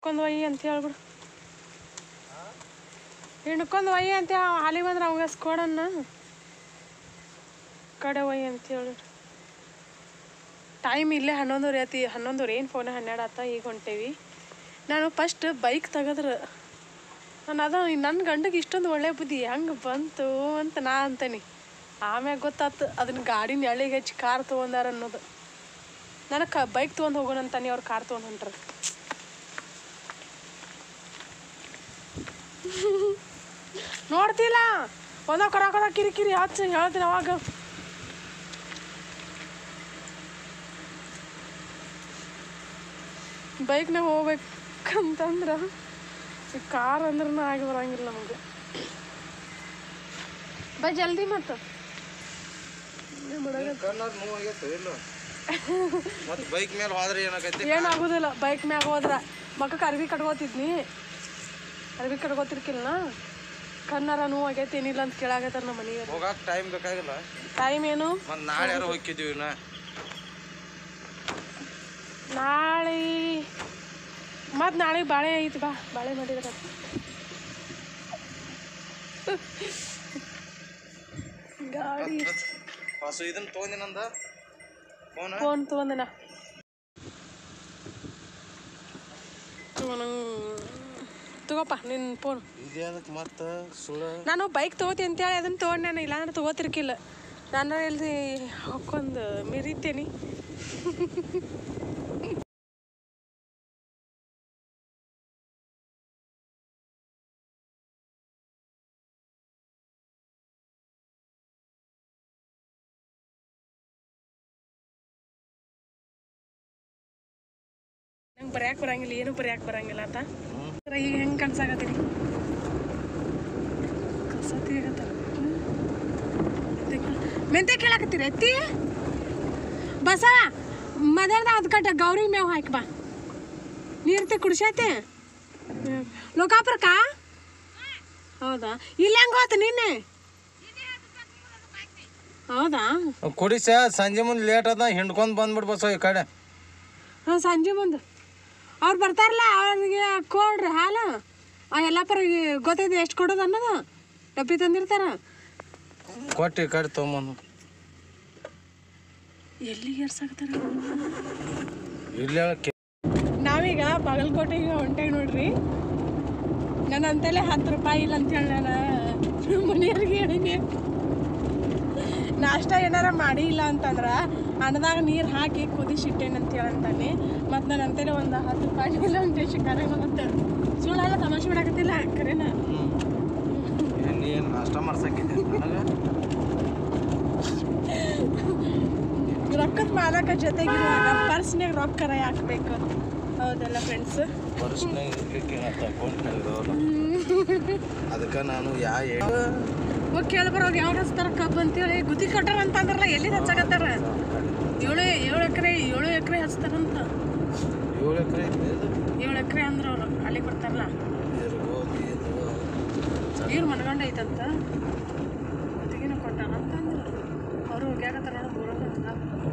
ಹಿಡ್ಕೊಂಡು ಒಯ್ಯಿ ಅಂತ ಹೇಳ್ಬಿಡು ಹಿಡ್ಕೊಂಡು ಒಯ್ಯಿ ಅಂತ ಹಾಲಿ ಬಂದ್ರೆ ಅವಾಗ ಕೊಡನ್ನ ಕಡೆ ಒಯ್ಯಿ ಅಂತ ಹೇಳಿದ್ರು ಟೈಮ್ ಇಲ್ಲೇ ಹನ್ನೊಂದುವರೆ ಆತಿ ಹನ್ನೊಂದುವರೆ ಏನು ಫೋನ್ ಹನ್ನೆರಡು ಆತ ಈಗ ಹೊಂಟೇವಿ ನಾನು ಫಸ್ಟ್ ಬೈಕ್ ತೆಗೆದ್ರೆ ನಾನು ಅದ ನನ್ನ ಗಂಡಗೆ ಇಷ್ಟೊಂದು ಒಳ್ಳೆ ಬುದ್ಧಿ ಹೆಂಗೆ ಬಂತು ಅಂತ ನಾ ಅಂತೀನಿ ಆಮ್ಯಾಗ ಗೊತ್ತಾತು ಅದನ್ನ ಗಾಡಿನ ಎಳಿಗೆ ಹಚ್ಚಿ ಕಾರ್ ತೊಗೊಂಡಾರ ಅನ್ನೋದು ನನಗೆ ಕ ಬೈಕ್ ತೊಗೊಂಡು ಹೋಗೋಣ ಅಂತಾನೆ ಅವ್ರು ಕಾರ್ ತೊಗೊಂಡು ಹೊಂಟ್ರ ನೋಡ್ತಿಲ್ಲ ಒಂದ ಕೊರ ಕೊರ ಕಿರಿಕಿರಿ ಹಚ್ಚ ಹೇಳ್ತೀನಿ ಅವಾಗ ಬೈಕ್ನಾಗ ಹೋಗ್ಬೇಕಂತಂದ್ರೆ ಈ ಕಾರ್ ಅಂದ್ರೂ ಆಗಿ ಬರಂಗಿಲ್ಲ ನಮಗೆ ಬೈ ಜಲ್ದಿ ಮತ್ತು ಕಣ್ಣಾಗ ನೋವಾಗೈತೆ ಇಲ್ಲ ಮತ್ತೆ ಬೈಕ್ ಮೇಲೆ ಹೋದ್ರೆ ಏನಾಗೈತಿ ಏನಾಗೋದಿಲ್ಲ ಬೈಕ್ ಮ್ಯಾಗ ಹೋದ್ರ ಮಕ್ಕಕ್ಕೆ ಅರ್ವಿ ಕಟ್ಕೋತಿದ್ನಿ ಅರ್ವಿ ಕಟ್ಕೋತಿರ್ಕಿಲ್ಲ ಕಣ್ಣಾರ ನೋವು ಆಗೈತೆ ಏನಿಲ್ಲ ಅಂತ ಕೇಳಾಗತ್ತಾರ ನಮ್ಮ ಮನೆಗೆ ಹೋಗಾಕ ಟೈಮ್ ಬೇಕಾಗಿಲ್ಲ ಟೈಮ್ ಏನು ಮತ್ತೆ ನಾಳೆ ಯಾರು ಹೋಗಿದ್ದೀವಿ ನಾ ನಾಳೆ ಮತ್ತು ನಾಳೆ ಬಾಳೆ ಐತಿ ಬಾ ಬಾಳೆ ಮಾಡಿದ್ರ ಗಾಡಿ ಹೊಸ ಇದನ್ನ ತೊಗೊಂಡಿನಂದ ಫೋನ್ ಫೋನ್ ತೊಗೊಂದಿನ ತಗೋಪ್ಪ ನಿನ್ನ ಫೋನ್ ಇದೇ ಅದಕ್ಕೆ ಮತ್ತೆ ಸುಳ ನಾನು ಬೈಕ್ ತೊಗೋತೀನಿ ಅಂತೇಳಿ ಅದನ್ನು ತೊಗೊಂಡೆ ನಾನು ಇಲ್ಲಾಂದ್ರೆ ತೊಗೋತಿರ್ಕಿಲ್ಲ ನಾನು ಎಲ್ಲಿ ಹಾಕೊಂಡು ಮಿರಿತೇನಿ ನಂಗೆ ಬರ್ಯಾಕೆ ಬರಂಗಿಲ್ಲ ಏನು ಬರ್ಯಾಕೆ ಬರಂಗಿಲ್ಲ ಆತ ಈಗ ಹೆಂಗೆ ಕನ್ಸಾಕತ್ತೀನಿ ಕಸತಿ ಆಗತ್ತಾರ ಮೆಂತೆ ಕೇಳಾಕತ್ತೀರಿ ಎತ್ತಿ ಬಸ ಮದ್ಯಾಹ್ನದ ಅದು ಕಟ್ಟ ಗೌರಿ ಮೇವು ಹಾಕಿ ಬಾ ನೀರ್ತೆ ಕುಡಿಸೈತೆ ಲೋಕಾಪುರಕ್ಕ ಹೌದಾ ಇಲ್ಲಿ ಹೆಂಗೆ ಹೋತ ನಿನ್ನೆ ಹೌದಾ ಕುಡಿಸ ಸಂಜೆ ಮುಂದೆ ಲೇಟ್ ಅದ ಹಿಂಡ್ಕೊಂಡ್ ಬಂದ್ಬಿಡ್ ಬಸ್ ಈ ಕಡೆ ಹಾಂ ಸಂಜೆ ಮುಂದೆ ಅವ್ರು ಬರ್ತಾರಲ್ಲ ಅವ್ರಿಗೆ ಕೊಡ್ರಿ ಹಾಲು ಆ ಎಲ್ಲಪ್ಪರ ಗೊತ್ತೈತೆ ಎಷ್ಟು ಕೊಡೋದು ಅನ್ನೋದು ಡಬ್ಬಿ ತಂದಿರ್ತಾರ ಕೊಟ್ಟು ಈ ಕಡೆ ತೊಗೊಂಬಂದು ಎಲ್ಲಿಗೆ ಏರ್ಸಾಕತ್ತಾರ ಇಲ್ಲೇ ಕೆ- ನಾವೀಗ ಬಾಗಲಕೋಟೆಗೆ ಹೊಂಟೇವಿ ನೋಡ್ರಿ ನಾನು ಅಂತಲೇ ಹತ್ತು ರೂಪಾಯಿ ಇಲ್ಲ ಅಂತೇಳಿ ನಾನು ಮನೆಯವ್ರಿಗೆ ಹೇಳೀನಿ ನಾಷ್ಟ ಏನಾರ ಮಾಡಿ ಇಲ್ಲ ಅಂತಂದ್ರೆ ಅನ್ನದಾಗ ನೀರು ಹಾಕಿ ಕುದಿಸಿಟ್ಟೇನೆ ಅಂತ ಹೇಳಂತಾನೆ ಮತ್ತು ನಾನು ಅಂತೇಳಿ ಒಂದು ಹತ್ತು ರೂಪಾಯಿ ಇಲ್ಲ ಅಂತ ಶಿಕಾರ ಮತ್ತೆ ಸುಳ್ಳೆಲ್ಲ ತಮಾಷೆ ಮಾಡಾಕತ್ತಿಲ್ಲ ಕರೆನಾ ಏನ್ ನೀ ಏನ್ ನಾಷ್ಟ ಮಾಡ್ಸಕ್ಕಿದ್ದೆ ನನಗೆ ರೊಕ್ಕದ ಮಾಲಕ ಜೊತೆಗಿರುವಾಗ ಪರ್ಸ್ನಾಗ ರೊಕ್ಕರ ಹಾಕ್ಬೇಕು ಹೌದಲ್ಲ ಫ್ರೆಂಡ್ಸ್ ಪರ್ಸ್ನಾಗ ಇರ್ಲಿಕ್ಕೆ ಅಕೌಂಟ್ನಾಗ ಇದಾವಲ್ಲ ಅದಕ್ಕೆ ನಾನು ಯಾ ಹೋಗಿ ಕೇಳ್ಬರೋಗಿ ಯಾವ್ದು ಹಚ್ತಾರ ಕಬ್ಬು ಅಂತೇಳಿ ಗುದ್ದಿ ಕೊಟ್ಟಾರ ಅಂತ ಅಂದ್ರಲ್ಲ ಎಲ್ಲಿ ಹಚ್ಚಾಕತ್ತಾರ ಏಳು ಏಳು ಎಕರೆ ಏಳು ಎಕರೆ ಹಚ್ತಾರಂತ ಏಳು ಎಕರೆ ಏಳು ಎಕರೆ ಅಂದ್ರೆ ಅವ್ರು ಅಲ್ಲಿ ಬರ್ತಾರಲ್ಲ ನೀರು ಮನಗಂಡ ಐತಂತ ಗುತ್ತಿಗೆನ ಕೊಟ್ಟಾರ ಅಂತ ಅಂದ್ರು ಅವರು ಹೋಗ್ಯಾಕತ್ತಾರ ನೋಡು ದೂರ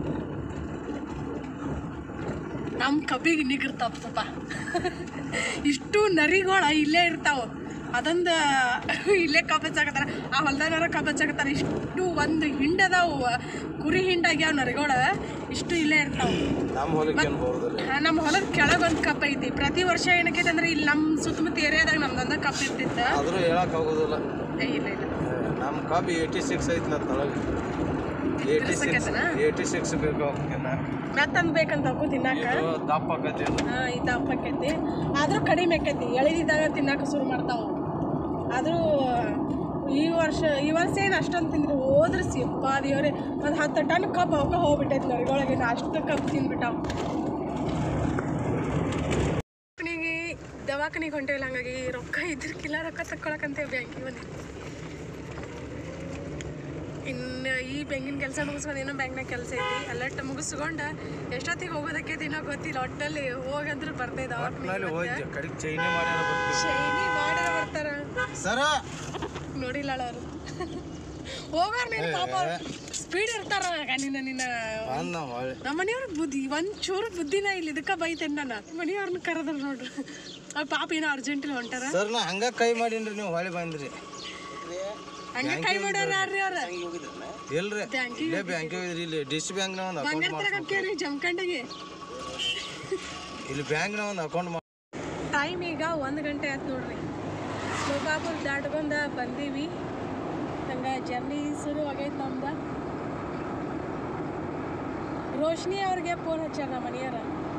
ನಮ್ಮ ಕಬ್ಬಿಗೆ ನಿಗಿರ್ತಾವ ಸ್ವಲ್ಪ ಇಷ್ಟು ನರಿಗಳು ಇಲ್ಲೇ ಇರ್ತಾವ ಅದೊಂದು ಇಲ್ಲೇ ಕಬ್ಬು ಹಚ್ಚಾಕತ್ತಾರ ಆ ಹೊಲ್ದಾಗಾರ ಕಬ್ಬು ಹಚ್ಚಾಕತ್ತಾರ ಇಷ್ಟು ಒಂದು ಹಿಂಡದಾವು ಕುರಿ ಹಿಂಡಾಗ್ಯಾವ ನರಿಗಳು ಇಷ್ಟು ಇಲ್ಲೇ ಇರ್ತಾವ ನಮ್ಮ ಹೊಲಕ್ಕೆ ಏನು ಬರೋದಿಲ್ಲ ಹಾ, ನಮ್ಮ ಹೊಲದ ಕೆಳಗೆ ಒಂದು ಕಪ್ ಐತಿ ಪ್ರತಿ ವರ್ಷ ಏನಕ್ಕೈತೆ ಅಂದ್ರೆ ಇಲ್ಲಿ ನಮ್ಮ ಸುತ್ತಮುತ್ತ ಏರಿಯಾದಾಗ ನಮ್ದೊಂದ ಕಪ್ ಇರ್ತಿತ್ತ ಆದರೂ ಹೇಳಕ್ ಆಗೋದಿಲ್ಲ ಏ, ಇಲ್ಲ ಇಲ್ಲ ನಮ್ಮ ಕಬ್ ಏಯ್ಟಿ ಸಿಕ್ಸ್ ಐತ್ಲ ತಳಗೆ ಏಯ್ಟಿ ಸಿಕ್ಸ್ ಇರ್ಸಕತ್ತನ? ಏಯ್ಟಿ ಸಿಕ್ಸ್ ಬೇಕು ಅವಕ್ಕಿನ್ನ ಮತ್ತಂದ್ ಬೇಕಂತ ಅವು ತಿನ್ನಾಕ ಇದು ದಪ್ಪ ಆಕತಿ ಅದು. ಹಾ ಈ ದಪ್ಪ ಆಕೈತಿ ಆದ್ರೂ ಕಡಿಮೆ ಆಕೈತಿ ಎಳೆದಿದ್ದಾಗ ತಿನ್ನಾಕ ಶುರು ಮಾಡ್ತಾವು ಆದ್ರೂ ಈ ವರ್ಷ ಈ ವರ್ಷ ಏನು ಅಷ್ಟೊಂದು ತಿಂದ್ರಿ ಹೋದ್ರೆ ಸಿಪ್ಪ ದೇವ್ರೆ ಒಂದು ಹತ್ತು ಟನ್ ಕಬ್ಬು ಅವಕ್ಕೆ ಹೋಗ್ಬಿಟ್ಟೈತಿ ನರಿಗೊಳಗೆ ಅಷ್ಟು ಕಬ್ಬು ತಿಂದ್ಬಿಟ್ಟಾವು ದವಾಖಾನಿಗೆ ದವಾಖಾನಿಗೆ ಹೊಂಟೇವಿಲ್ಲ ಹಂಗಾಗಿ ರೊಕ್ಕ ಇದ್ರಕ್ಕಿಲ್ಲ ರೊಕ್ಕ ತಕ್ಕೊಳಕಂತೇವೆ ಬ್ಯಾಂಕಿಗೆ ಬಂದಿ ಇನ್ನು ಈ ಬ್ಯಾಂಕಿನ ಕೆಲಸ ಮುಗಿಸ್ಕೊಂಡು ಇನ್ನೂ ಬ್ಯಾಂಕ್ನಾಗ ಕೆಲಸ ಐತಿ ಅಲ್ಲಟ್ಟ ಮುಗಿಸ್ಕೊಂಡು ಎಷ್ಟೊತ್ತಿಗೆ ಹೋಗೋದಕ್ಕೈತಿ ಇನ್ನೂ ಗೊತ್ತಿಲ್ಲ ಒಟ್ಟಲ್ಲಿ ಹೋಗಂದ್ರೆ ಬರ್ತೈತೆ ಒಟ್ನಲ್ಲಿ ಹೋಯ್ತು ಕಡೆಗೆ ಚೈನಿ ಮಾಡ್ಯಾರ ಬರ್ತೀವಿ ಶೈನಿ ಮಾಡ್ಯಾರ ಬರ್ತಾರ ಸರ ನೋಡಿಲ್ಲ ಅವರು ಹೋಗಾರ ನೀನು ಪಾಪ ಸ್ಪೀಡ್ ಇರ್ತಾರ ನಿನ್ನ ನಿನ್ನ ಬಂದ್ ನಾವು ಹೊಳ್ಳಿ ನಮ್ಮ ಮನೆಯವ್ರ ಬುದ್ಧಿ ಒಂದ್ ಚೂರು ಬುದ್ಧಿನ ಇಲ್ಲ ಇದಕ್ಕ ಬೈತೇನೆ ನಾನು ಮನೆಯವ್ರನ್ನ ಕರೆದ್ರ ನೋಡ್ರಿ ಆ ಪಾಪ ಏನೋ ಅರ್ಜೆಂಟಿಲ್ ಹೊಂಟಾರ ಸರ್ ನಾ ಹಂಗ ಕೈ ಮಾಡೀನ್ರಿ ನೀವು ಹೊಳ್ಳಿ ಬಂದ್ರಿ ಹಂಗೆ ಕೈ ಮಾಡ್ಯಾರ ಯಾರ್ರಿ ಅವ್ರ ಇಲ್ರಿ ಬ್ಯಾಂಕಿಗೆ ಇಲ್ಲೇ ಬ್ಯಾಂಕ್ ಹೋಗಿದ್ರಿ ಇಲ್ಲಿ ಡಿಸ್ ಬ್ಯಾಂಕ್ನ ಒಂದು ಅಕೌಂಟ್ ಬಂಗಾರ ತರಕ ಹಾಕ್ಯಾರಿ ಜಮಖಂಡಿಗೆ ಇಲ್ಲಿ ಬ್ಯಾಂಕ್ನ ಒಂದು ಅಕೌಂಟ್ ಮಾಡಿ ಟೈಮ್ ಈಗ ಒಂದು ಗಂಟೆ ಆಯ್ತು ನೋಡ್ರಿ ಲೋಕಾಪುರ ದಾಟ್ಕೊಂಡ ಬಂದೀವಿ ಹಂಗ ಜರ್ನಿ ಶುರು ಆಗೈತೆ ನಮ್ದು ರೋಶ್ನಿ ಅವ್ರಿಗೆ ಫೋನ್ ಹಚ್ಚಾರ ನಮ್ಮ ಮನೆಯವ್ರ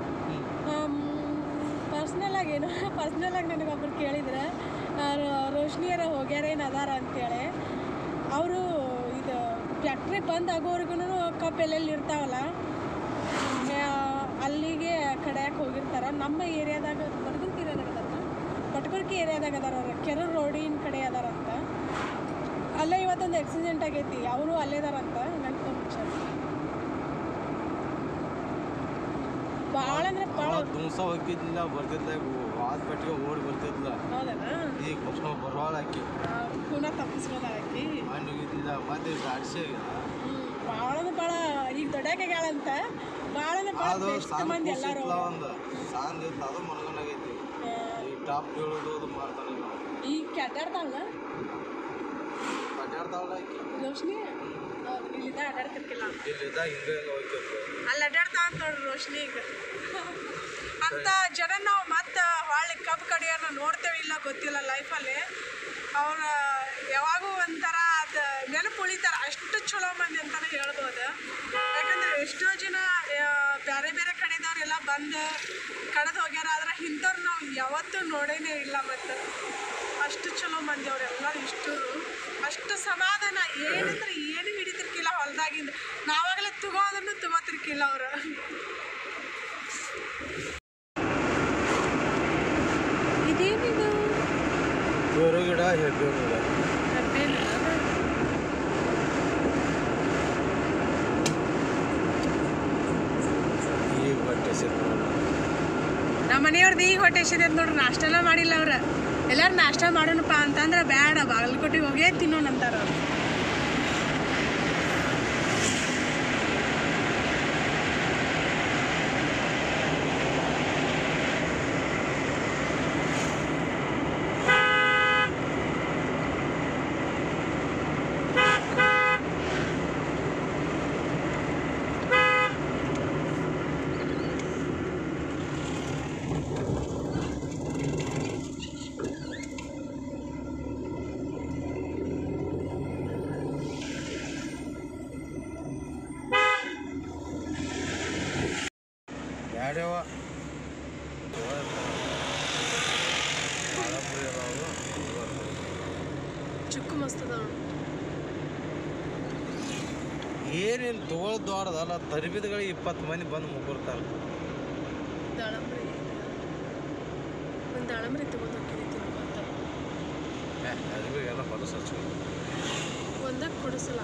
ಪರ್ಸ್ನಲ್ ಆಗಿ ಏನು ಪರ್ಸ್ನಲ್ ಆಗಿ ನನಗೊಬ್ರು ಕೇಳಿದ್ರೆ ಆ, ರೋ- ರೋಶ್ನಿಯರ ಹೋಗ್ಯಾರ ಏನು ಅದಾರ ಅಂತೇಳಿ ಅವರು ಇದು ಫ್ಯಾಕ್ಟ್ರಿ ಬಂದ್ ಆಗೋವರೆಗೂ ಕಪ್ ಎಲ್ಲೆಲ್ಲಿ ಇರ್ತಾವಲ್ಲ ಆ, ಅಲ್ಲಿಗೆ ಕಡ್ಯಾಕ್ ಹೋಗಿರ್ತಾರ ನಮ್ಮ ಏರಿಯಾದಾಗ ಬಡಗುರ್ಕಿ ಏರಿಯಾದಾಗ ಅದಾರ ಬಟ್ಗುರ್ಕಿ ಏರಿಯಾದಾಗ ಅದಾರ ಅವ್ರ ಕೆರೂರು ರೋಡಿನ ಕಡೆ ಅದಾರಂತ ಅಲ್ಲೇ ಇವತ್ತೊಂದು ಆಕ್ಸಿಡೆಂಟ್ ಆಗೈತಿ ಅವರು ಅಲ್ಲೇ ಅದಾರಂತ ನಂಗೆ ಫೋನ್ ಹಚ್ಚಾರ ಭಾಳ ಅಂದ್ರೆ ಭಾಳ ದುಮ್ಸ ಹೋಗಿದ್ದಿಲ್ಲ ಬರ್ತಿದ್ಲ ವಾದ ಪಟ್ಟಿಗೆ ಓಡಿ ಬರ್ತಿದ್ಲ ಹೌದಲ್ಲ ಈಗ ಕೃಷ್ಣ ಬರವಾಳ ಹಾಕಿ ಪುನಃ ತಪ್ಪಿಸ್ಬೋದ ಆಕಿ ಮಾಡಿ ಹೋಗಿದ್ದಿಲ್ಲ ಮತ್ತೆ ಗಾಡಿಸಿ ಭಾಳ ಅಂದ್ರೆ ಭಾಳ ಈಗ ದೊಡ್ಡಕ್ಕಾಗ್ಯಾಳಂತ ಭಾಳ ಅಂದ್ರೆ ಭಾಳ ಅದು ಬೆಸ್ಟ್ ಸಾಂದ್ ಮಂದಿ ಎಲ್ಲಾರು ಕೂಸಿತ್ಲ ಒಂದು ಸಾಂದ್ ಇತ್ತು ಅದು ಮನಗಂಡಾಗೈತಿ ಈಗ ಟಾಪ್ ಬೀಳೋದು ಅದು ಮಾಡ್ತಾನೆ ಈಗ ಈಗ ಕೆಟ್ಟಾಡ್ತಾಳ ಅಡ್ಡಾಡ್ತಾವಲ್ಲ ಆಕಿ ರೋಶ್ನಿ ಹೌದು ಇಲ್ಲಿದ್ದ ಅಡ್ಡಾಡ್ತಿರ್ಕಿಲ್ಲ ಇಲ್ಲಿದ್ದ ಹಿಂಗೆ ಹಿಂಗೆ ಹೋಗ್ತಿರ್ತಾರೆ ಅಲ್ಲಿ ಅಡ್ಡಾಡ್ತಾ ಅಂತ ನೋಡ್ರಿ ರೋಶ್ನಿ ಈಗ ಅಂತ ಜನ ನಾವು ಮತ್ತೆ ಹೊಳ್ಳಿ ಕಬ್ಬು ಕಡಿಯೋನ ನೋಡ್ತೇವೆ ಇಲ್ಲ ಗೊತ್ತಿಲ್ಲ ಲೈಫಲ್ಲಿ ಅವ್ರ ಯಾವಾಗೂ ಒಂಥರ ಅದು ನೆನಪು ಉಳಿತಾರ ಅಷ್ಟು ಚಲೋ ಮಂದಿ ಅಂತಾನೆ ಹೇಳ್ಬೋದು ಯಾಕಂದ್ರೆ ಎಷ್ಟೋ ಜನ ಆ, ಬೇರೆ ಬೇರೆ ಕಡೆದವ್ರೆಲ್ಲ ಬಂದು ಕಳೆದು ಹೋಗ್ಯಾರ ಆದ್ರೆ ಇಂಥವ್ರು ನಾವು ಯಾವತ್ತೂ ನೋಡೇನೇ ಇಲ್ಲ ಮತ್ತು ಅಷ್ಟು ಚಲೋ ಮಂದಿ ಅವರೆಲ್ಲ ಇಷ್ಟರು ಅಷ್ಟು ಸಮಾಧಾನ ಏನಂದ್ರೆ ಏನು ಹಿಡಿತಿರ್ಕಿಲ್ಲ ಹೊಲ್ದಾಗಿಂದ ನಾವಾಗಲೇ ತಗೋದನ್ನು ತಗೋತಿರ್ಕಿಲ್ಲ ಅವರು ಇದೇನಿದು ಬೇರು ಗಿಡ ಹೆಬ್ಬೆ ಗಿಡ ಈಗ ಬಟ್ಟೆ ಸಿಕ್ಕ ನಮ್ಮ ಮನೆಯವ್ರದ್ದು ಈಗ ಹೊಟ್ಟೆ ಹಸಿದೆ ಅಂತ ನೋಡ್ರಿ ನಾಷ್ಟ ಎಲ್ಲ ಮಾಡಿಲ್ಲ ಅವ್ರ ಎಲ್ಲಾರು ನಾಷ್ಟ ಮಾಡೋಣಪ್ಪ ಅಂತಂದ್ರೆ ಬೇಡ ಬಾಗಲಕೋಟೆಗೆ ಹೋಗೇ ತಿನ್ನೋಣ ಅಂತಾರ ಅವ್ರು ಬ್ಯಾಡ್ಯವ ಚುಕ್ಕು ಮಸ್ತ್ ಅದ ಏನೇನು ತೋಳ್ ದೊಡ್ಡದಲ್ಲ ತರಬೇತಿಗಳಿಗೆ ಇಪ್ಪತ್ತು ಮಂದಿ ಬಂದು ಮುಗಿರ್ತಾರೆ ದಾಳಂಬ್ರಿ ಒಂದು ದಾಳಂಬ್ರಿ ತಗೊಂಡು ಹೋಗ್ತಿದ್ದೆ ಅರಿವಿಗೆಲ್ಲ ಹೊಲಸ ಒಂದಾಗ ಕೊಡಿಸಲ್ಲ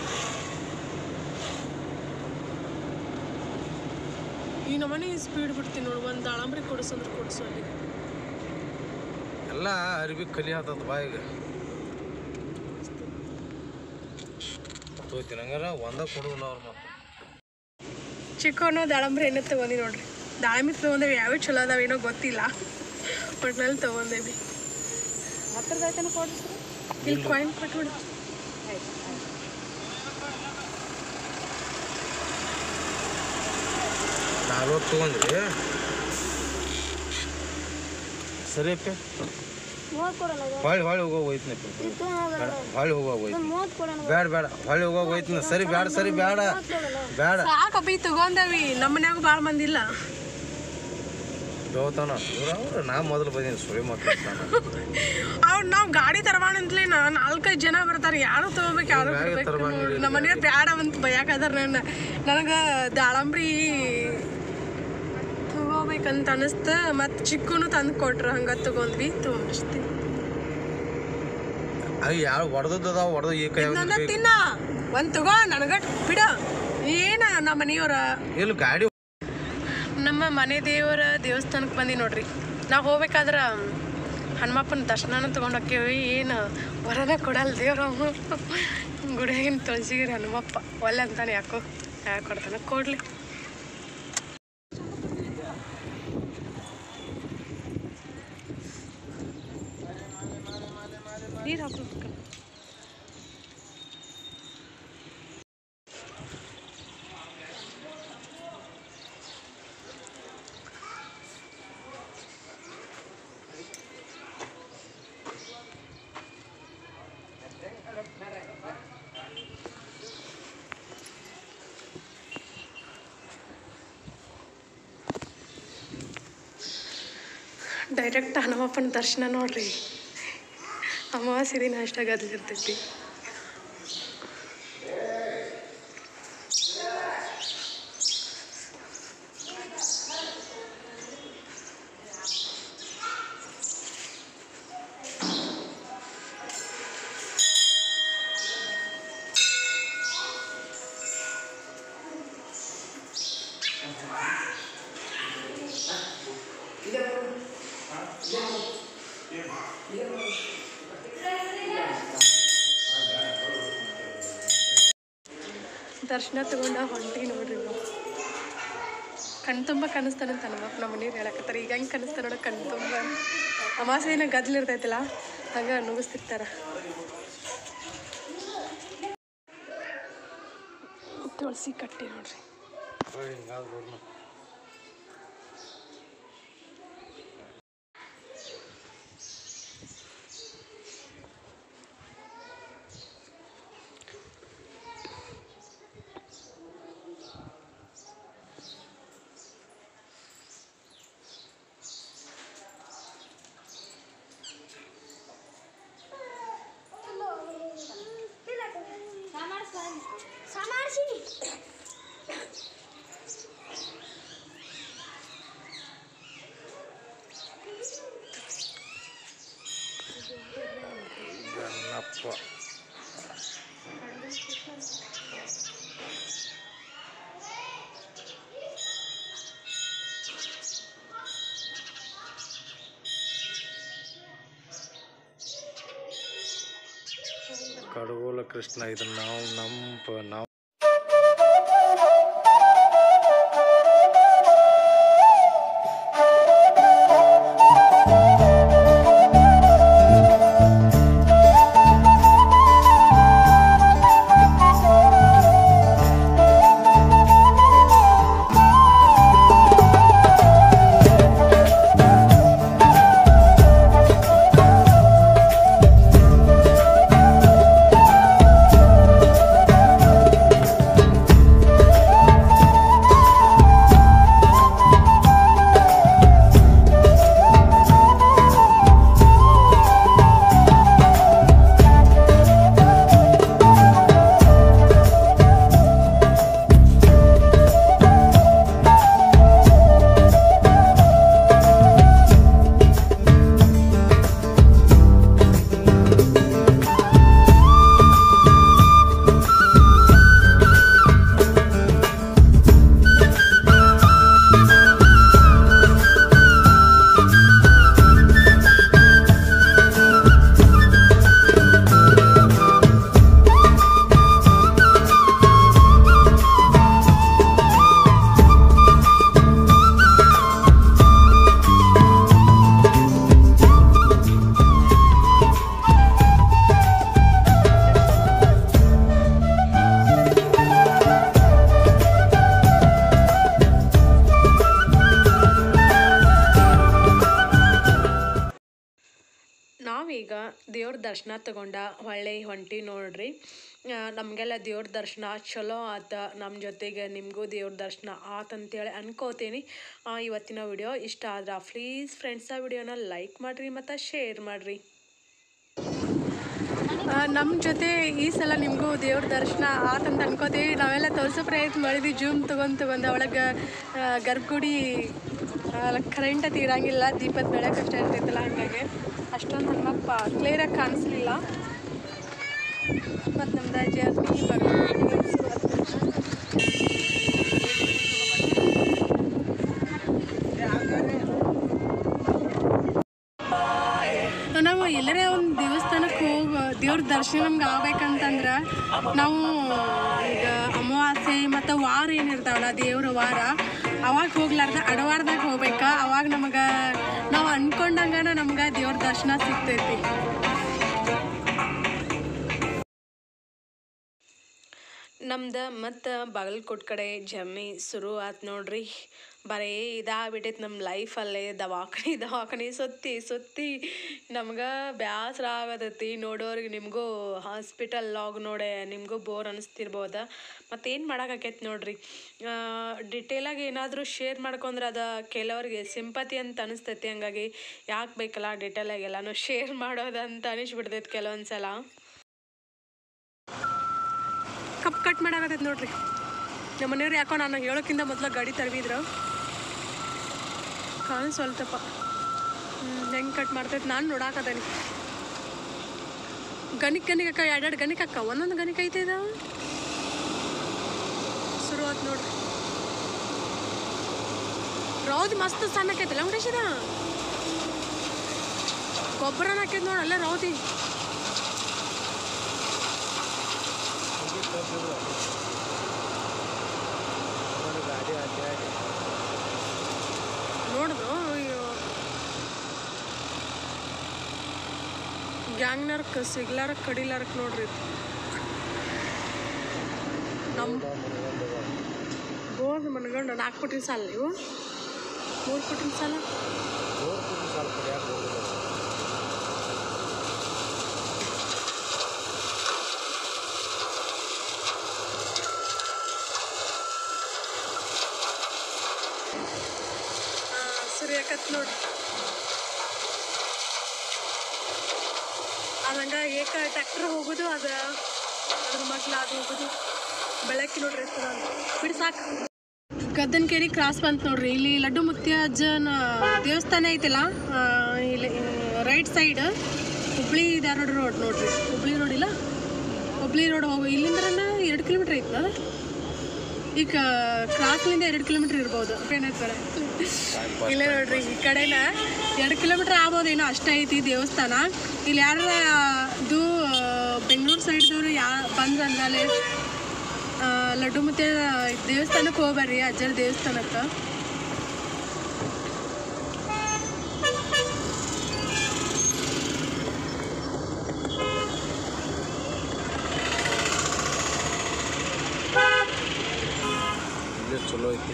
ಈ ನಮ್ಮನೆ ಸ್ಪೀಡ್ ಬಿಡ್ತೀನಿ ನೋಡು ಒಂದು ದಾಳಂಬ್ರಿ ಕೊಡಿಸಂದ್ರೆ ಕೊಡಿಸು ಅಲ್ಲಿ ಎಲ್ಲ ಅರಿವಿ ಕಲಿ ಆತದ ಬಾಯಿಗೆ ತೋತೀನಿ ಹಂಗಾರ ಒಂದ ಕೊಡುದಿಲ್ಲ ಅವ್ರ ಮತ್ತೆ ಚಿಕ್ಕವನು ದಾಳಂಬ್ರಿ ಎಣ್ಣೆ ತಗೊಂಡಿ ನೋಡ್ರಿ ದಾಳಿಂಬೆ ತೊಗೊಂಡೇವಿ ಯಾವ್ಯಾವ ಚಲೋ ಅದಾವ ಏನೋ ಗೊತ್ತಿಲ್ಲ ಒಟ್ನಲ್ಲಿ ತೊಗೊಂಡೇವಿ ಹತ್ರದಾಯ್ತನ ಕೊಡಿಸ್ರಿ ಇಲ್ಲಿ ಕಾಯಿನ್ ಕೊಟ್ಬಿಡು ನಲ್ವತ್ತು ತೊಗೊಂಡ್ರಿ ಸರಿ ಅಪ್ಪ ಹೊಳ್ಳಿ ಹೊಳ್ಳಿ ಹೋಗೋ ಹೋಯ್ತನಪ್ಪ ಬೇಡ ಹೊಳ್ಳಿ ಹೋಗೋ ಹೋಯ್ತು ಬೇಡ ಬೇಡ ಹೊಳ್ಳಿ ಹೋಗೋ ಹೋಯ್ತನ ಸರಿ ಬೇಡ ಸರಿ ಬೇಡ ಬೇಡ ಸಾಕಪ್ಪ ಈಗ ತಗೊಂಡೇವಿ ನಮ್ಮ ಮನ್ಯಾಗ ಭಾಳ ಮಂದಿ ಇಲ್ಲ ದೇವತಾನ ಅವ್ರು ನಾ ಮೊದಲು ಬಂದೀನಿ ಸುಳಿ ಮಾತಾಡ್ತಾನ ಅವ್ರು ನಾವು ಗಾಡಿ ತರವಾಣ ಅಂತಲೇ ನಾಲ್ಕೈದು ಜನ ಬರ್ತಾರೆ ಯಾರು ತಗೋಬೇಕು ಯಾರು ಬ್ಯಾಗ್ ಬಿಡ್ಬೇಕು ತರ್ಬಾರ್ದು ನೋಡು. ನಮ್ಮ ಮನೆಯವ್ರು ಬ್ಯಾಡ ಅಂತ ಬೈಯಾಕದಾರ ನನ್ನ ನನಗೆ ದಾಳಂಬ್ರಿ ತಗೋಬೇಕಂತ ಅನಿಸ್ತ ಮತ್ತು ಚಿಕ್ಕನು ತಂದು ಕೊಟ್ರು ಹಂಗೆ ತಗೊಂಡ್ವಿ ತಗೊಂಡಿಸ್ತೀವಿ ಅಯ್ಯ ಯಾರು ಹೊಡೆದದ್ದು ಅದಾವ ಹೊಡೆದು ಈ ಕೈ ನನ್ನ ತಿನ್ನ ಒಂದು ತಗೋ ನನಗ ಬಿಡ ಏನ ನಮ್ಮ ಮನೆಯವ್ರ ಇಲ್ಲಿ ಗಾಡಿ ನಮ್ಮ ಮನೆ ದೇವರ ದೇವಸ್ಥಾನಕ್ಕೆ ಬಂದಿ ನೋಡ್ರಿ ನಾವು ಹೋಗ್ಬೇಕಾದ್ರೆ ಹನುಮಪ್ಪನ ದರ್ಶನನ ತೊಗೊಂಡು ಹೋಕ್ಕೇವಿ ಏನು ವರನ ಕೊಡಲ್ಲ ದೇವ್ರ ಅವನು ಗುಡಿಯಾಗಿನ ತುಳಸಿಗಿರಿ ಹನುಮಪ್ಪ ಒಲ್ಲೆ ಅಂತಾನೆ ಯಾಕೋ ಯಾಕೆ ಕೊಡ್ತಾನೆ ಕೊಡ್ಲಿ ನೀರು ಹಾಕ್ಬೇಕು ಡೈರೆಕ್ಟ್ ಹನುಮಪ್ಪನ ದರ್ಶನ ನೋಡ್ರಿ ಅಮಾವಾಸ್ಯೆ ದಿನ ಅಷ್ಟ ಗದ್ಲಿರ್ತೈತಿ ದರ್ಶನ ತಗೊಂಡ ಹೊಂಟಿ ನೋಡ್ರಿ ನಾವು ಕಣ್ ತುಂಬ ಕನಸ್ತಾನಂತ ಹನುಮಪ್ಪ ನಮ್ಮ ಮನೆಯವ್ರು ಹೇಳಕತ್ತಾರೆ ಈಗ ಹೆಂಗೆ ಕನಸ್ತಾನ ನೋಡ ಕಣ್ ತುಂಬ ಅಮಾಸೆ ದಿನ ಗದ್ಲು ಇರ್ತೈತಲ್ಲ ಹಂಗ ನುಗ್ಗಿಸ್ತಿರ್ತಾರ ತುಳಸಿ ಕಟ್ಟಿ ನೋಡ್ರಿ ಗಣಪ ಕಡಗೋಲ ಕೃಷ್ಣ ಇದನ್ನ ನಾವು ನಮ್ಮ ನಾವು ನಾವೀಗ ದೇವ್ರ ದರ್ಶನ ತಗೊಂಡ ಹೊಳ್ಳಿ ಹೊಂಟಿ ನೋಡ್ರಿ ಆ, ನಮಗೆಲ್ಲ ದೇವ್ರ ದರ್ಶನ ಚಲೋ ಆತ ನಮ್ಮ ಜೊತೆಗೆ ನಿಮಗೂ ದೇವ್ರ ದರ್ಶನ ಆತಂತೇಳಿ ಅನ್ಕೋತೀನಿ ಆ, ಇವತ್ತಿನ ವಿಡಿಯೋ ಇಷ್ಟ ಆದ್ರೆ ಪ್ಲೀಸ್ ಫ್ರೆಂಡ್ಸ್ ಆ ವಿಡಿಯೋನ ಲೈಕ್ ಮಾಡಿರಿ ಮತ್ತು ಶೇರ್ ಮಾಡಿರಿ ನಮ್ಮ ಜೊತೆ ಈ ಸಲ ನಿಮಗೂ ದೇವ್ರ ದರ್ಶನ ಆತಂತ ಅನ್ಕೋತೀವಿ ನಾವೆಲ್ಲ ತೋರಿಸೋ ಪ್ರಯತ್ನ ಮಾಡಿದ್ವಿ ಜೂಮ್ ತೊಗೊಂಡು ತೊಗೊಂಡು ಒಳಗೆ ಗರ್ಭಗುಡಿ ಕರೆಂಟ್ ಅದು ಇರಂಗಿಲ್ಲ ದೀಪದ ಬೆಳಕು ಅಷ್ಟೇ ಇರ್ತೈತಲ್ಲ ಹಾಗಾಗಿ ಅಷ್ಟೊಂದು ನಮ್ಮಪ್ಪ ಕ್ಲಿಯರಾಗಿ ಕಾಣಿಸ್ಲಿಲ್ಲ ಮತ್ತು ನಮ್ದು ಜರ್ನಿ ಎಲ್ಲರೇ ಒಂದು ದೇವಸ್ಥಾನಕ್ಕೆ ಹೋಗಿ ದೇವ್ರ ದರ್ಶನ ನಮ್ಗೆ ಆಗ್ಬೇಕಂತಂದ್ರೆ ನಾವು ಈಗ ಅಮಾವಾಸ್ಯೆ ಮತ್ತು ವಾರ ಏನಿರ್ತಾವಲ್ಲ ದೇವ್ರ ವಾರ ಅವಾಗ ಹೋಗ್ಲಾರ್ದ ಅಡವಾರದಾಗ ಹೋಗ್ಬೇಕ ಅವಾಗ ನಮಗೆ ನಾವು ಅನ್ಕೊಂಡಂಗನ ನಮ್ಗೆ ದೇವ್ರ ದರ್ಶನ ಸಿಗ್ತೈತಿ ನಮ್ದು ಮತ್ತು ಬಾಗಲಕೋಟ್ ಕಡೆ ಜರ್ನಿ ಶುರು ಆತು ನೋಡ್ರಿ ಬರೀ ಇದಾಗ್ಬಿಟ್ಟೈತೆ ನಮ್ಮ ಲೈಫಲ್ಲೇ ದವಾಖಾನೆ ದವಾಖಾನೆ ಸುತ್ತಿ ಸುತ್ತಿ ನಮ್ಗೆ ಬೇಸರ ಆಗತೈತಿ ನೋಡೋರಿಗೆ ನಿಮಗೂ ಹಾಸ್ಪಿಟಲ್ ಲಾಗ್ ನೋಡೆ ನಿಮಗೂ ಬೋರ್ ಅನಿಸ್ತಿರ್ಬೋದ ಮತ್ತೇನು ಮಾಡೋಕ್ಕಾಕೈತೆ ನೋಡ್ರಿ ಡಿಟೇಲಾಗಿ ಏನಾದರೂ ಶೇರ್ ಮಾಡ್ಕೊಂಡ್ರೆ ಅದು ಕೆಲವ್ರಿಗೆ ಸಿಂಪತಿ ಅಂತ ಅನಿಸ್ತೈತಿ ಹಂಗಾಗಿ ಯಾಕೆ ಬೇಕಲ್ಲ ಡಿಟೇಲಾಗಿ ಎಲ್ಲನೂ ಶೇರ್ ಮಾಡೋದಂತ ಅನಿಸ್ಬಿಡ್ತೈತೆ ಕೆಲವೊಂದು ಸಲ ಕಪ್ ಕಟ್ ಮಾಡಾಕತ್ತೈತೆ ನೋಡ್ರಿ ನಮ್ಮ ಮನೆಯವ್ರು ಯಾಕೋ ನಾನು ಹೇಳೋಕ್ಕಿಂತ ಮೊದಲು ಗಾಡಿ ತರವಿದ್ರು ಕಾಣಿಸ್ವಲ್ತಪ್ಪ ಹ್ಞೂ ಹೆಂಗೆ ಕಟ್ ಮಾಡ್ತೈತೆ ನಾನು ನೋಡಾಕತ್ತೇನೆ ಗಣಿಕ್ ಗಣಿಕ್ ಅಕ್ಕ ಎರಡೆರಡು ಗಣಿಕ್ ಅಕ್ಕ ಒಂದೊಂದು ಗಣಿಕ್ ಐತೆ ಇದು ಶುರು ಆಯ್ತು ನೋಡ್ರಿ ರೌದಿ ಮಸ್ತ್ ಸಣ್ಣಕೈತಲ್ಲ ವೆಂಕಟೇಶದ ಗೊಬ್ಬರನ ಹಾಕೈತೆ ನೋಡಿ ಅಲ್ಲೇ ರೌದಿ ಗಾಡಿ ಹಾಕಿ ಹಾಕಿ ನೋಡಿದ್ರು ಅಯ್ಯೋ ಗ್ಯಾಂಗ್ನರ್ಕ್ ಸಿಗ್ಲಾರಕ್ ಕಡಿಲಾರಕ್ ನೋಡ್ರಿ ಇದು. ನಮ್ ಗೋದ್ ಮನ್ಗಂಡು ನಾಲ್ಕು ಕೊಟ್ಟಿನ ಸಾಲ ನೀವು ಮೂರು ಕೊಟ್ಟಿನ ಸಾಲ ಸ್ವಲ್ಪ ಯಾಕೆ ಹೋಗೋದು ಸುರಿಯಕತ್ ನೋಡ್ರಿ ಅದಂಗ ಏಕ ಟ್ರ್ಯಾಕ್ಟರ್ ಹೋಗೋದು ಅದ ಅದ್ರ ಮಗ್ಲ ಅದು ಹೋಗೋದು ಬೆಳಕಿ ನೋಡ್ರಿ ಎಷ್ಟ್ ಅದಾವ ಅಂತ. ಬಿಡಿ ಸಾಕು ಗದ್ದನಕೇರಿ ಕ್ರಾಸ್ ಬಂತು ನೋಡ್ರಿ ಇಲ್ಲಿ ಲಡ್ಡು ಮುತ್ಯಾಜ್ಜನ ದೇವಸ್ಥಾನ ಐತಲ್ಲ ಆ, ಇಲ್ಲಿ right side Hubli Dharwad road ನೋಡ್ರಿ ಹುಬ್ಳಿ ರೋಡ್ ಇಲ್ಲ ಹುಬ್ಳಿ ರೋಡ್ ಹೋಗಿ ಇಲ್ಲಿಂದ್ರ ಎರಡು ಕಿಲೋಮೀಟ್ರ್ ಐತಲ್ಲ ಈಗ ಕ್ರಾಸ್ಲಿಂದ ಎರಡು ಕಿಲೋಮೀಟ್ರ್ ಇರ್ಬೋದು ಏನಾಯ್ತು ಬೇಡ ಇಲ್ಲ ನೋಡ್ರಿ ಈ ಕಡೆನ ಎರಡು ಕಿಲೋಮೀಟ್ರ್ ಆಗ್ಬೋದೇನೋ ಅಷ್ಟೇ ಐತಿ ದೇವಸ್ಥಾನ ಇಲ್ಲಿ ಯಾರ ಇದು ಬೆಂಗಳೂರು ಸೈಡ್ದವ್ರು ಯಾ ಬಂದ್ರೆ ಅಂದ್ಮೇಲೆ ಲಡ್ಡು ಮುತ್ತೆ ದೇವಸ್ಥಾನಕ್ಕೆ ಹೋಗ್ಬರ್ರಿ ಅಜ್ಜರ ದೇವಸ್ಥಾನಕ್ಕೆ ಇಲ್ಲೇ ಚಲೋ ಐತಿ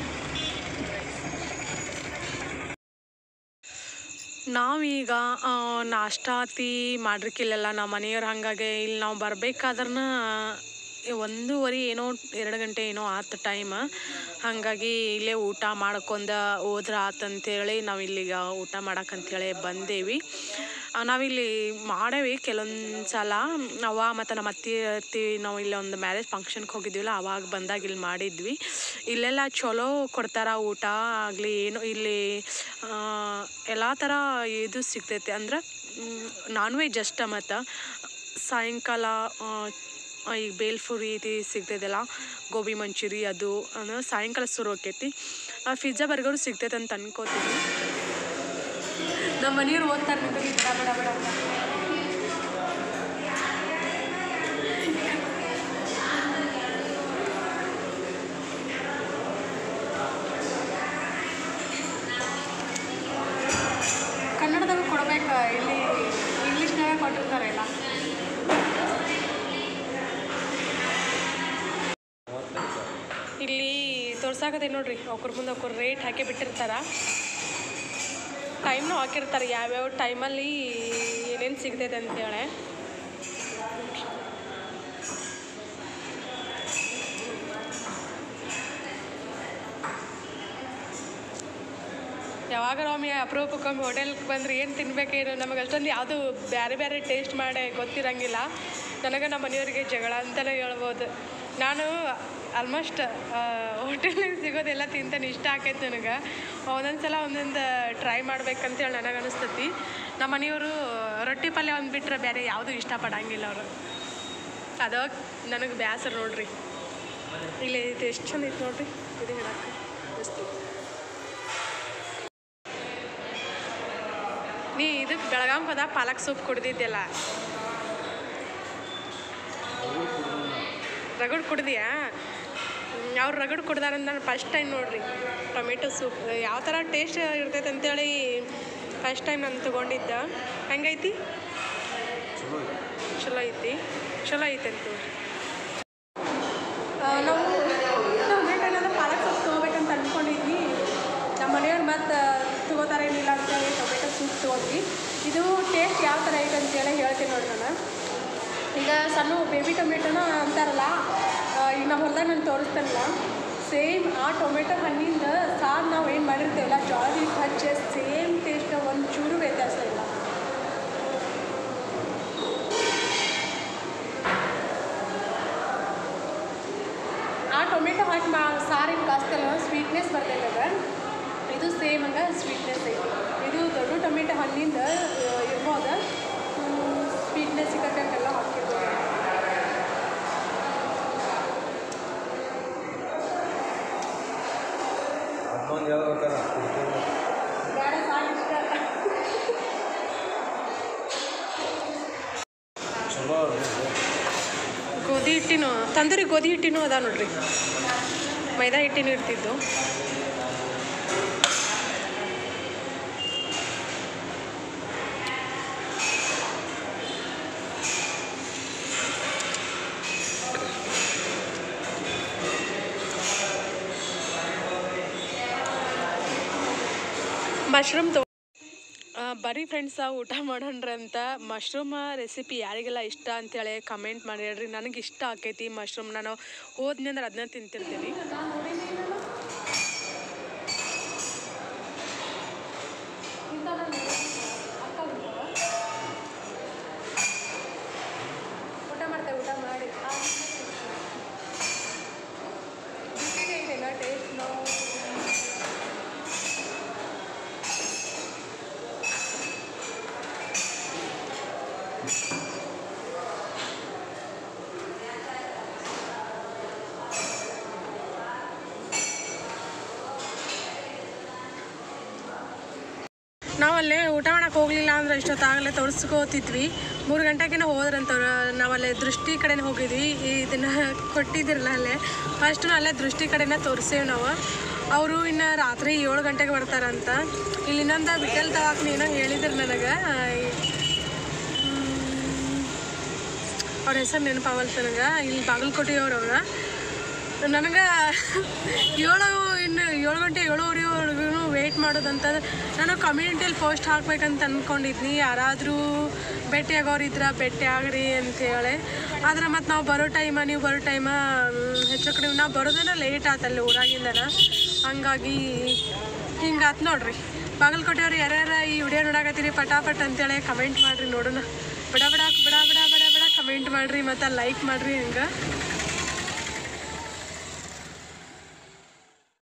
ನಾವೀಗ ಆ, ನಾಷ್ಟಾತಿ ಮಾಡ್ರಿಕ್ಕಿಲ್ಲಲ್ಲ ನಮ್ಮ ಮನೆಯವ್ರು ಹಾಗಾಗಿ ಇಲ್ಲಿ ನಾವು ಬರ್ಬೇಕಾದ್ರನ ಒಂದೂವರೆ ಏನೋ ಎರಡು ಗಂಟೆ ಏನೋ ಆತು ಟೈಮ್ ಹಾಗಾಗಿ ಇಲ್ಲೇ ಊಟ ಮಾಡ್ಕೊಂಡ ಹೋದ್ರ ಆತಂತೇಳಿ ನಾವು ಇಲ್ಲಿಗ ಊಟ ಮಾಡಕ್ಕಂತೇಳಿ ಬಂದೇವಿ ಆ, ನಾವಿಲ್ಲಿ ಮಾಡೇವಿ ಕೆಲವೊಂದು ಸಲ ಅವ ಮತ್ತು ನಮ್ಮ ಅತ್ತಿ ಅತ್ತಿ ನಾವು ಇಲ್ಲಿ ಒಂದು ಮ್ಯಾರೇಜ್ ಫಂಕ್ಷನ್ಗೆ ಹೋಗಿದ್ವಿಲ್ಲ ಅವಾಗ ಬಂದಾಗ ಇಲ್ಲಿ ಮಾಡಿದ್ವಿ ಇಲ್ಲೆಲ್ಲ ಚಲೋ ಕೊಡ್ತಾರ ಊಟ ಆಗಲಿ ಏನು ಇಲ್ಲಿ ಎಲ್ಲ ಥರ ಇದು ಸಿಗ್ತೈತೆ ಅಂದ್ರೆ ನಾನ್ ವೆಜ್ ಅಷ್ಟ ಮತ್ತು ಸಾಯಂಕಾಲ ಆ, ಈಗ ಬೇಲ್ಪುರಿ ಇದು ಸಿಗ್ತೈತಲ್ಲ ಗೋಬಿ ಮಂಚೂರಿ ಅದು ಅಂದ್ರೆ ಸಾಯಂಕಾಲ ಶುರು ಆಕೈತಿ ಪಿಜ್ಜಾ ಬರ್ಗರು ಸಿಗ್ತೈತೆ ಅಂತ ಅನ್ಕೋತೀನಿ ನಮ್ಮ ಮನೆಯವ್ರು ಓದ್ತಾರೆ ನಿಂತ್ಕೊಂಡು ಬಡ ಬಡ ಬಡ ಅಂತ. ಕನ್ನಡದಾಗ ಕೊಡ್ಬೇಕು ಇಲ್ಲಿ ಇಂಗ್ಲೀಷ್ನಾಗ ಕೊಟ್ಟಿರ್ತಾರೆ ಎಲ್ಲ ಇಲ್ಲಿ ತೋರ್ಸಾಕತ್ತೆ ನೋಡ್ರಿ ಅವ್ರ ಮುಂದೆ ಅವ್ರ ರೇಟ್ ಹಾಕಿ ಬಿಟ್ಟಿರ್ತಾರ ಟೈಮ್ನು ಹಾಕಿರ್ತಾರೆ ಯಾವ್ಯಾವ ಟೈಮಲ್ಲಿ ಏನೇನು ಸಿಗ್ತೈತೆ ಅಂತೇಳಿ ಯಾವಾಗ ಒಮ್ಮೆ ಅಪರೂಪಕ್ಕೊಮ್ಮೆ ಹೋಟೆಲ್ಗೆ ಬಂದ್ರೆ ಏನು ತಿನ್ಬೇಕೇನು ನಮಗೆ ಅಷ್ಟೊಂದು ಯಾವುದು ಬೇರೆ ಬೇರೆ ಟೇಸ್ಟ್ ಮಾಡಿ ಗೊತ್ತಿರಂಗಿಲ್ಲ ನನಗೆ ನಮ್ಮ ಮನೆಯವರಿಗೆ ಜಗಳ ಅಂತಲೇ ಹೇಳ್ಬೋದು ನಾನು ಆಲ್ಮೋಸ್ಟ್ ಹೋಟೆಲ್ನಾಗ ಸಿಗೋದೆಲ್ಲ ತಿಂತಾನೆ ಇಷ್ಟ ಆಕೈತೆ ನನಗೆ ಒಂದೊಂದು ಸಲ ಒಂದೊಂದು ಟ್ರೈ ಮಾಡ್ಬೇಕಂತೇಳಿ ನನಗೆ ಅನಿಸ್ತತಿ ನಮ್ಮ ಮನೆಯವರು ರೊಟ್ಟಿ ಪಲ್ಯ ಒಂದು ಬಿಟ್ಟರೆ ಬೇರೆ ಯಾವುದೂ ಇಷ್ಟಪಡಂಗಿಲ್ಲ ಅವರು ಅದು ನನಗೆ ಬೇಸರ ನೋಡ್ರಿ ಇಲ್ಲಿ ಇದು ಎಷ್ಟು ಚಂದ ಐತೆ ನೋಡ್ರಿ ಇದು ಹೇಳಕ್ಕೆ ಮಸ್ತ್ ಐತಿ. ನೀ ಇದಕ್ಕೆ ಬೆಳಗಾವ್ ಹೋದ ಪಾಲಕ್ ಸೂಪ್ ಕುಡ್ದಿದ್ದೆಲ್ಲ ರಗಡ್ ಕುಡ್ದಿಯಾ ಅವ್ರು ರಗಡ್ ಕುಡ್ದಾರಂತ ನಾನು ಫಸ್ಟ್ ಟೈಮ್ ನೋಡ್ರಿ ಟೊಮೆಟೊ ಸೂಪ್ ಯಾವ ಥರ ಟೇಸ್ಟ್ ಇರ್ತೈತೆ ಅಂತೇಳಿ ಫಸ್ಟ್ ಟೈಮ್ ನಾನು ತೊಗೊಂಡಿದ್ದ ಹೆಂಗೈತಿ ಚಲೋ ಇದೆ. ಚಲೋ ಐತಿ ಚಲೋ ಐತೆ ಅಂತ ನಾವು ಟೊಮೆಟೊ ಏನಾದ್ರು ಪಾಲಕ್ ಸೊಪ್ಪು ತೊಗೋಬೇಕಂತ ಅಂದ್ಕೊಂಡಿದ್ವಿ ನಮ್ಮ ಮನೆಯವ್ರು ಮತ್ತು ತೊಗೋತಾರೇನಿಲ್ಲ ಅಂತೇಳಿ ಟೊಮೆಟೊ ಸೂಪ್ ತೊಗೊಂಡ್ವಿ ಇದು ಟೇಸ್ಟ್ ಯಾವ ಥರ ಐತೆ ಅಂತೇಳಿ ಹೇಳ್ತೀನಿ ನೋಡಿ ನಾನು ಈಗ ಸಣ್ಣ ಬೇಬಿ ಟೊಮೆಟೊನ ಅಂತಾರಲ್ಲ ಆ, ಈಗ ನಮ್ಮ ಹೊಲ್ದಾಗ ನಾನು ತೋರಿಸ್ತೇನಲ್ಲ ಸೇಮ್ ಆ ಟೊಮೆಟೊ ಹಣ್ಣಿಂದ ಸಾರು ನಾವು ಏನು ಮಾಡಿರ್ತೀವಲ್ಲ ಜೋಳದ ಹಿಟ್ಟು ಹಚ್ಚಿ ಸೇಮ್ ಟೇಸ್ಟ್ ಒಂದು ಚೂರು ವ್ಯತ್ಯಾಸ ಇಲ್ಲ ಆ ಟೊಮೆಟೊ ಹಾಕಿ ಮಾ ಸಾರಿಗೆ ಕಾಸ್ತಲ್ಲ ಸ್ವೀಟ್ನೆಸ್ ಬರ್ತೈತೆ ಅದ ಇದು ಸೇಮ್ ಹಂಗೆ ಸ್ವೀಟ್ನೆಸ್ ಐತಿ ಇದು ದೊಡ್ಡ ಟೊಮೆಟೊ ಹಣ್ಣಿಂದ ಆ, ಇರ್ಬೋದು ಸ್ವೀಟ್ನೆಸ್ ಸಿಗಕ್ಕೆಲ್ಲ ಹಾಕಿರ್ಬೋದು ಅದನ್ನೊಂದು ಹೇಳ್ಬೇಕಾರ ಬೇಡ ಸಾಕು ಇಷ್ಟ ಚಲೋ ಅದ ಇದು. ಗೋಧಿ ಹಿಟ್ಟಿನೂ ತಂದೂರಿ ಗೋಧಿ ಹಿಟ್ಟಿನೂ ಅದ ನೋಡ್ರಿ ಮೈದಾ ಹಿಟ್ಟಿನೂ ಇರ್ತಿದ್ದು ಮಶ್ರೂಮ್ ತೊ ಆ, ಬರೀ ಫ್ರೆಂಡ್ಸ ಊಟ ಮಾಡೋಣ್ರಂತ ಮಶ್ರೂಮ್ ರೆಸಿಪಿ ಯಾರಿಗೆಲ್ಲ ಇಷ್ಟ ಅಂತೇಳಿ ಕಮೆಂಟ್ ಮಾಡಿ ಹೇಳ್ರಿ ನನಗೆ ಇಷ್ಟ ಆಕೈತಿ ಮಶ್ರೂಮ್ ನಾನು ಹೋದ್ನಿ ಅಂದ್ರೆ ಅದನ್ನ ತಿಂತಿರ್ತೀನಿ ಊಟ ಮಾಡ್ತೇವೆ ಊಟ ಮಾಡಿ ಟೇಸ್ಟ್ ನಾವು ನಾವಲ್ಲೇ ಊಟ ಮಾಡಕ್ಕೆ ಹೋಗಲಿಲ್ಲ ಅಂದ್ರೆ ಇಷ್ಟೊತ್ತಾಗಲೇ ತೋರಿಸ್ಕೋತಿದ್ವಿ ಮೂರು ಗಂಟೆಗೆ ಹೋದ್ರಂತವ್ರು ನಾವಲ್ಲೇ ದೃಷ್ಟಿ ಕಡೆನೇ ಹೋಗಿದ್ವಿ ಇದನ್ನು ಕೊಟ್ಟಿದ್ದಿರಲ್ಲ ಅಲ್ಲೇ ಫಸ್ಟ್ ಅಲ್ಲೇ ದೃಷ್ಟಿ ಕಡೆನೇ ತೋರಿಸೇವಿ ನಾವು ಅವರು ಇನ್ನು ರಾತ್ರಿ ಏಳು ಗಂಟೆಗೆ ಬರ್ತಾರಂತ ಇಲ್ಲಿ ಇನ್ನೊಂದು ಬಿಟ್ಟಲ್ ತವಾಕ್ ಏನೋ ಹೇಳಿದ್ರು ನನಗೆ ಅವ್ರ ಹೆಸರು ನೆನಪಾವಲ್ತು ನನಗೆ ಇಲ್ಲಿ ಬಾಗಲಕೋಟೆಯವ್ರು ಅವ್ರ ನನಗೆ ಏಳು ಇನ್ನು ಏಳು ಗಂಟೆ ಏಳುವರೆವರೆಗೂ ವೆಯ್ಟ್ ಮಾಡೋದಂತ ನಾನು ಕಮ್ಯುನಿಟಿಯಲ್ಲಿ ಪೋಸ್ಟ್ ಹಾಕ್ಬೇಕಂತ ಅಂದ್ಕೊಂಡಿದ್ನಿ ಯಾರಾದರೂ ಭೇಟಿ ಆಗೋರು ಇದ್ರೆ ಭೇಟಿ ಆಗ್ರಿ ಅಂತೇಳಿ ಆದ್ರೆ ಮತ್ತು ನಾವು ಬರೋ ಟೈಮ ನೀವು ಬರೋ ಟೈಮ ಹೆಚ್ಚು ಕಡಿಮೆ ನಾವು ಬರೋದನ್ನ ಲೇಟ್ ಆತಲ್ಲಿ ಊರಾಗಿಂದನ ಹಂಗಾಗಿ ಹಿಂಗಾತ್ ನೋಡ್ರಿ ಬಾಗಲಕೋಟೆಯವ್ರು ಯಾರ್ಯಾರ ಈ ವಿಡಿಯೋ ನೋಡಾಕತ್ತೀರಿ ಪಟಾಪಟ್ ಅಂತೇಳಿ ಕಮೆಂಟ್ ಮಾಡಿರಿ ನೋಡೋಣ ಬಡ ಬಡ ಬಡ ಬಡ ಬಡ ಬಡ ಕಮೆಂಟ್ ಮಾಡಿರಿ ಮತ್ತು ಲೈಕ್ ಮಾಡಿರಿ ಹಂಗೆ